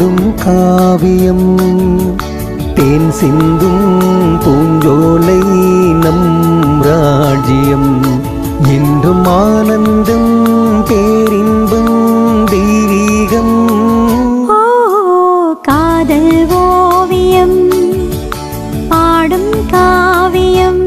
பாடும் காவியம் தேன் சிந்தும் பூஞ்சோலை நம் ராஜ்யம் என்றும் ஆனந்தம் பேரின்பம் தெய்வீகம் ஓ காதல் ஓவியம் பாடும் காவியம்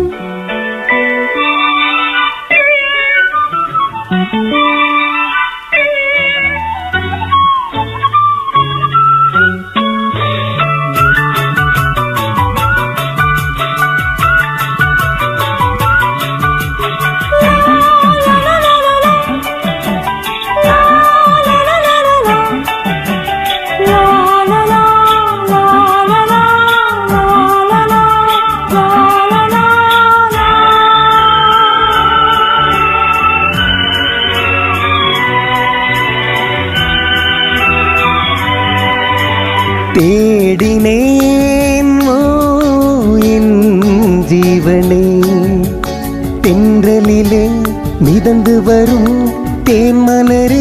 தேடினேன் ஓ என் ஜீவனே தென்றலிலே மிதந்து வரும் தேன்மலரே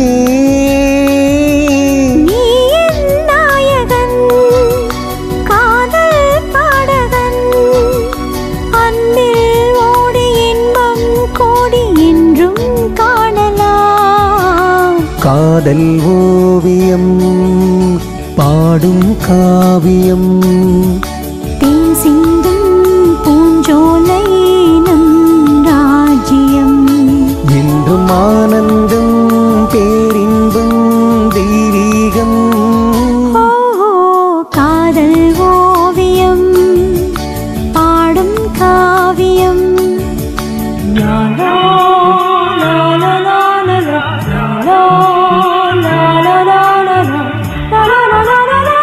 நீ என் நாயகன் காதல் பாடகன் அன்பில் ஓடி இன்பம் கோடி என்றும் காணலாம் காதல் ஓவியம் பாடும் காவியம் தேன் சிந்தும் பூஞ்சோலை நம் ராஜ்யம் என்றும் ஆனந்தம் பேரின்பம் தெய்வீகம் ஓ காதல் ஓவியம் பாடும் காவியம் லா லா லா லா லா லா லா லா லா லா லா லா லா லா லா லா லா லா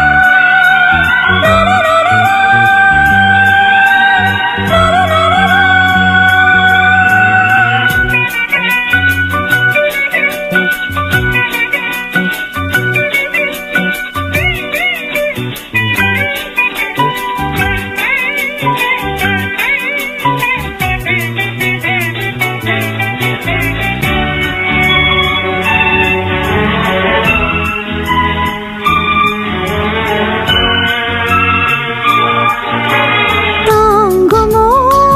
தாங்குமோ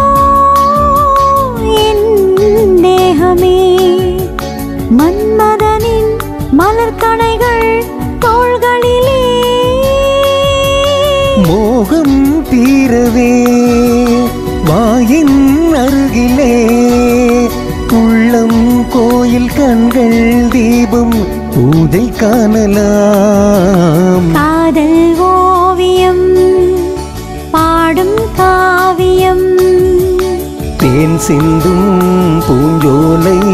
என் தேகமே மன்மதனின் மலர்கணைகள் தோள்களிலே மோகம் தீரவே வாயின் அருகிலே உள்ளம் கோயில் கண்கள் தீபம் பூதை காணலாம் காதல் ஓவியம் பாடும் காவியம் தேன் சிந்தும் பூஞ்சோலை